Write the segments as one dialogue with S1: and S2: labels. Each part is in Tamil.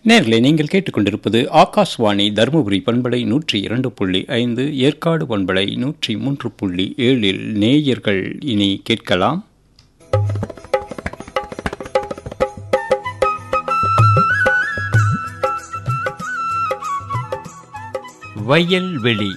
S1: நேர்களே நீங்கள் கேட்டுக்கொண்டிருப்பது ஆகாஷ்வாணி தருமபுரி பண்பலை நூற்றி இரண்டு புள்ளி ஐந்து ஏற்காடு பண்பலை நூற்றி மூன்று புள்ளி ஏழில் நேயர்கள் இனி கேட்கலாம் வயல்வெளி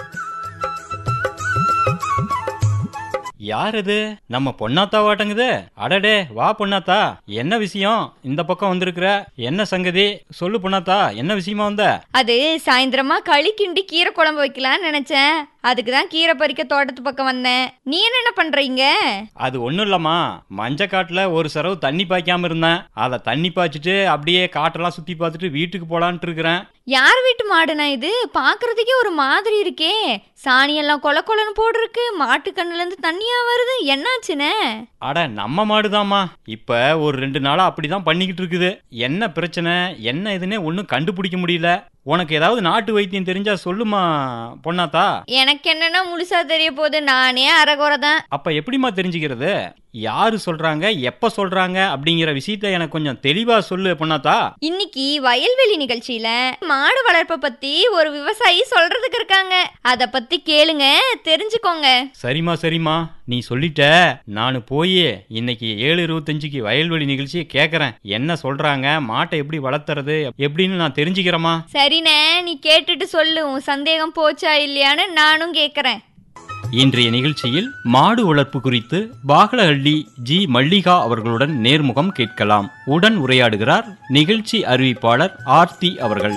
S1: யார் இது நம்ம பொன்னாத்தா வாட்டங்குது அடடே வா பொன்னாத்தா என்ன விஷயம் இந்த பக்கம் வந்திருக்கிற என்ன சங்கதி சொல்லு பொன்னாத்தா என்ன விஷயமா வந்த
S2: அது சாயந்தரமா களி கிண்டி கீரை குழம்பு வைக்கலாம்னு நினைச்சேன் அதுக்கு தான் கீரை பறிக்க தோட்டத்து பக்கம் வந்தேன் நீ என்ன பண்றீங்க
S1: அது ஒன்றும் இல்லம்மா மஞ்ச காட்டுல ஒரு சரவு தண்ணி பாய்க்காம இருந்தேன் அதை தண்ணி பாய்ச்சிட்டு அப்படியே காட்டெல்லாம் சுத்தி பார்த்துட்டு வீட்டுக்கு போலான்ட்டு இருக்கிறேன்
S2: யார் வீட்டு மாடுனா இது பாக்குறதுக்கே ஒரு மாதிரி இருக்கே சாணியெல்லாம் கொல கொலன்னு போட்டிருக்கு மாட்டு கண்ணுல இருந்து தண்ணியா வருது என்னாச்சுனே
S1: அட நம்ம மாடுதாம்மா இப்ப ஒரு ரெண்டு நாளா அப்படிதான் பண்ணிக்கிட்டு இருக்குது என்ன பிரச்சனை என்ன இதுன்னே ஒன்றும் கண்டுபிடிக்க முடியல உனக்கு ஏதாவது நாட்டு வைத்தியம் தெரிஞ்சா சொல்லுமா பொன்னாத்தா
S2: எனக்கு என்னன்னா முழுசா தெரிய போகுது நானே அரைகுறை தான்
S1: அப்ப எப்படிம்மா தெரிஞ்சுக்கிறது யாரு சொல்றாங்க எப்ப சொல்றாங்க அப்படிங்கிற விஷயத்த எனக்கு கொஞ்சம் தெளிவா சொல்லு பொன்னாத்தா
S2: இன்னைக்கு வயல்வெளி நிகழ்ச்சியில மாடு வளர்ப்பை பத்தி ஒரு விவசாயி சொல்றதுக்கு இருக்காங்க அத பத்தி கேளுங்க தெரிஞ்சுக்கோங்க
S1: சரிம்மா சரிம்மா நீ சொல்லிட்ட நான் போய் இன்னைக்கு ஏழு இருபத்தஞ்சுக்கு வயல்வெளி நிகழ்ச்சியை கேட்கறேன் என்ன சொல்றாங்க மாட்டை எப்படி வளர்த்துறது எப்படின்னு நான் தெரிஞ்சுக்கிறேம்மா
S2: சரிண்ணே நீ கேட்டுட்டு சொல்லு உன் சந்தேகம் போச்சா இல்லையான்னு நானும் கேக்குறேன்
S1: இன்றைய நிகழ்ச்சியில் மாடு வளர்ப்பு குறித்து பாகலஹள்ளி ஜி மல்லிகா அவர்களுடன் நேர்முகம் கேட்கலாம் உடன் உரையாடுகிறார் நிகழ்ச்சி அறிவிப்பாளர் ஆர்த்தி அவர்கள்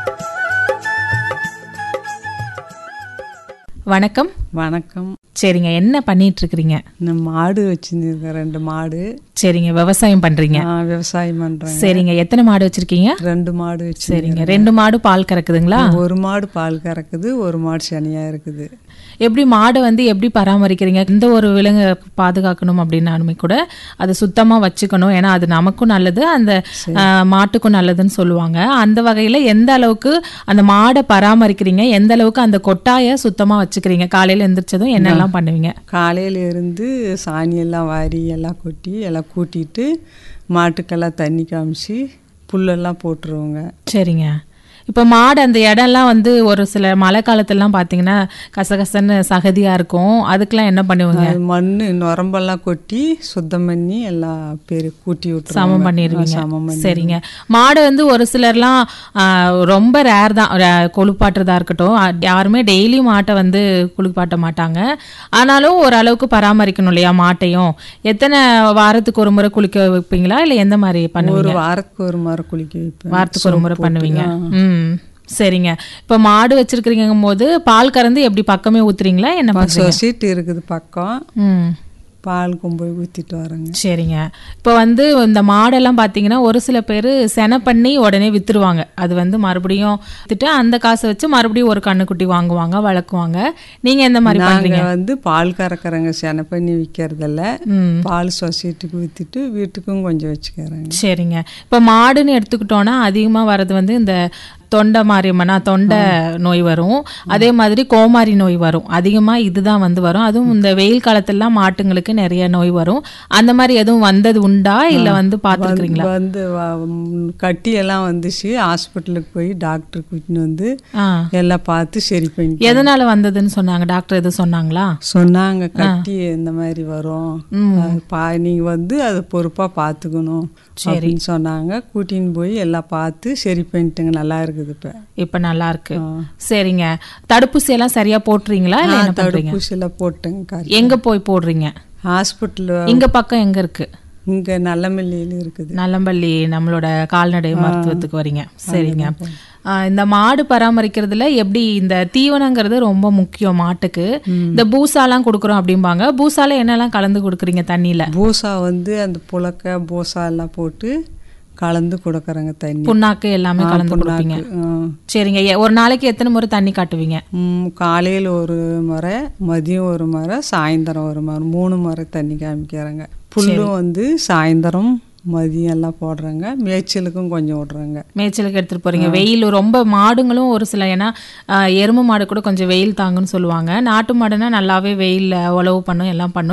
S3: வணக்கம்
S4: வணக்கம்
S3: சரிங்க என்ன பண்ணிட்டு இருக்கிறீங்க
S4: நான் மாடு வச்சுருக்கேன் ரெண்டு மாடு
S3: சரிங்க விவசாயம் பண்றீங்க
S4: நான் விவசாயம் பண்றேன்
S3: சரிங்க எத்தனை மாடு வச்சிருக்கீங்க
S4: ரெண்டு மாடு வச்சு
S3: சரிங்க ரெண்டு மாடு பால் கறக்குதுங்களா
S4: ஒரு மாடு பால் கறக்குது ஒரு மாடு சனியா இருக்குது
S3: எப்படி மாடை வந்து எப்படி பராமரிக்கிறீங்க எந்த ஒரு விலங்கு பாதுகாக்கணும் அப்படின்னாலுமே கூட அதை சுத்தமா வச்சுக்கணும் ஏன்னா அது நமக்கும் நல்லது அந்த ஆஹ், மாட்டுக்கும் நல்லதுன்னு சொல்லுவாங்க அந்த வகையில எந்த அளவுக்கு அந்த மாடை பராமரிக்கிறீங்க எந்த அளவுக்கு அந்த கொட்டாயை சுத்தமா வச்சுக்கிறீங்க காலையில எந்திரிச்சதும் என்னெல்லாம் பண்ணுவீங்க
S4: காலையில இருந்து சாணி எல்லாம் வாரி எல்லாம் கொட்டி எல்லாம் கூட்டிட்டு மாட்டுக்கெல்லாம் தண்ணி காமிச்சு புல்லெல்லாம் போட்டுருவோங்க
S3: சரிங்க இப்போ மாடு அந்த இடம்லாம் வந்து ஒரு சில மழை காலத்துலலாம் பார்த்தீங்கன்னா கசகசன்னு சகதியாக இருக்கும் அதுக்கெல்லாம் என்ன பண்ணுவீங்க
S4: அது மண்ணு நுரம்பெல்லாம் கொட்டி சுத்தம் பண்ணி எல்லாம் பேரு கூட்டி விட்டுருவோம்
S3: சமம் பண்ணிடுவீங்க
S4: சமம் பண்ணி
S3: சரிங்க மாடு வந்து ஒரு சிலர்லாம் ஆ, ரொம்ப ரேர் தான் ர- கொழுப்பாட்டுறதா இருக்கட்டும் அ, யாருமே டெய்லி மாட்டை வந்து குளிப்பாட்ட மாட்டாங்க ஆனாலும் ஓரளவுக்கு பராமரிக்கணும் இல்லையா மாட்டையும் எத்தனை வாரத்துக்கு ஒரு முறை குளிக்க வைப்பீங்களா இல்லை எந்த மாதிரி
S4: ஒரு
S3: பண்ணுவீங்க
S4: வாரத்துக்கு ஒரு முறை குளிக்க வைப்பேன்
S3: வாரத்துக்கு ஒரு முறை
S4: சோப்பு
S3: பண்ணுவீங்க
S4: போட்டு, ஆ.
S3: ம் சரிங்க இப்போ மாடு வச்சிருக்கிறீங்கும் போது பால் கறந்து எப்படி பக்கமே ஊத்துறீங்களா என்ன பண்ணுறீங்க
S4: சொசைட்டி இருக்குது பக்கம்
S3: ம்
S4: பால் கொண்டு போய் ஊற்றிட்டு வரேங்க
S3: சரிங்க இப்போ வந்து இந்த மாடெல்லாம் பார்த்தீங்கன்னா ஒரு சில பேர் செனை பண்ணி உடனே வித்துருவாங்க அது வந்து மறுபடியும் வித்துட்டு அந்த காசை வச்சு மறுபடியும் ஒரு கண்ணுக்குட்டி வாங்குவாங்க வளர்க்குவாங்க நீங்க எந்த மாதிரி
S4: நாங்க
S3: பண்றீங்க
S4: வந்து பால் கறக்குறோங்க செனை பண்ணி விற்கிறதில்ல
S3: ம்
S4: பால் சொசைட்டிக்கு ஊற்றிட்டு வீட்டுக்கும் கொஞ்சம் வச்சுக்கிறேங்க
S3: சரிங்க இப்போ மாடுன்னு எடுத்துக்கிட்டோன்னா அதிகமாக வர்றது வந்து இந்த தொண்டை மாரியம்மனா தொண்டை நோய் வரும் அதே மாதிரி கோமாரி நோய் வரும் அதிகமாக இதுதான் வந்து வரும் அதுவும் இந்த வெயில் காலத்துலலாம் மாட்டுங்களுக்கு நிறைய நோய் வரும் அந்த மாதிரி எதுவும் வந்தது உண்டா இல்லை வந்து பார்த்துருக்குறீங்களா
S4: வந்து வ- ம், கட்டி எல்லாம் வந்துச்சு ஹாஸ்பிட்டலுக்கு போய் டாக்டர் கூட்டின்னு வந்து
S3: ஆ
S4: எல்லாம் பார்த்து சரி பண்ணி
S3: எதனால வந்ததுன்னு சொன்னாங்க டாக்டர் எதுவும் சொன்னாங்களா
S4: சொன்னாங்க கட்டி இந்த மாதிரி வரும் அது பா நீங்க வந்து அதை பொறுப்பா பார்த்துக்கணும் அப்படின்னு சொன்னாங்க கூட்டின்னு போய் எல்லாம் பார்த்து சரி பண்ணிட்டுங்க நல்லா இருக்குது இப்ப
S3: இப்ப நல்லா இருக்கு சரிங்க தடுப்பூசி எல்லாம் சரியா போட்டுறீங்களா இல்ல என்ன பண்றீங்க
S4: தடுப்பூசியெல்லாம் போட்டேங்க காரி
S3: எங்க போய் போடுறீங்க
S4: ஹாஸ்பிட்டல்
S3: இங்க பக்கம் எங்க இருக்கு
S4: இங்க நல்லமல்லியில இருக்குது
S3: நல்லம்பள்ளி நம்மளோட கால்நடை மருத்துவத்துக்கு வரீங்க சரிங்க ஆ, இந்த மாடு பராமரிக்கிறதுல எப்படி இந்த தீவனங்கிறது ரொம்ப முக்கியம் மாட்டுக்கு இந்த பூசாலாம் கொடுக்குறோம் அப்படிம்பாங்க பூசால என்னெல்லாம் கலந்து கொடுக்குறீங்க தண்ணியில
S4: பூசா வந்து அந்த புழக்க பூசா எல்லாம் போட்டு கலந்து கொடுக்கறங்க தண்ணி
S3: புண்ணாக்கு எல்லாமே கலந்து கொடுப்பீங்க
S4: ஆ.
S3: சரிங்க எ- ஒரு நாளைக்கு எத்தனை முறை தண்ணி காட்டுவீங்க
S4: ம், காலையில் ஒரு முறை மதியம் ஒரு முறை சாயந்தரம் ஒரு முறை மூணு முறை தண்ணி காமிக்கிறேங்க புல்லும் வந்து சாயந்தரம் மதியம் எல்லாம் போடுறேங்க மேய்ச்சலுக்கும் கொஞ்சம் விடுறேங்க
S3: மேய்ச்சலுக்கு எடுத்துட்டு போறீங்க வெயில் ரொம்ப மாடுங்களும் ஒரு சில ஏன்னா ஆஹ், எருமை மாடு கூட கொஞ்சம் வெயில் தாங்குன்னு சொல்லுவாங்க நாட்டு மாடுனா நல்லாவே வெயில்ல உழவு பண்ணும் எல்லாம் பண்ணும்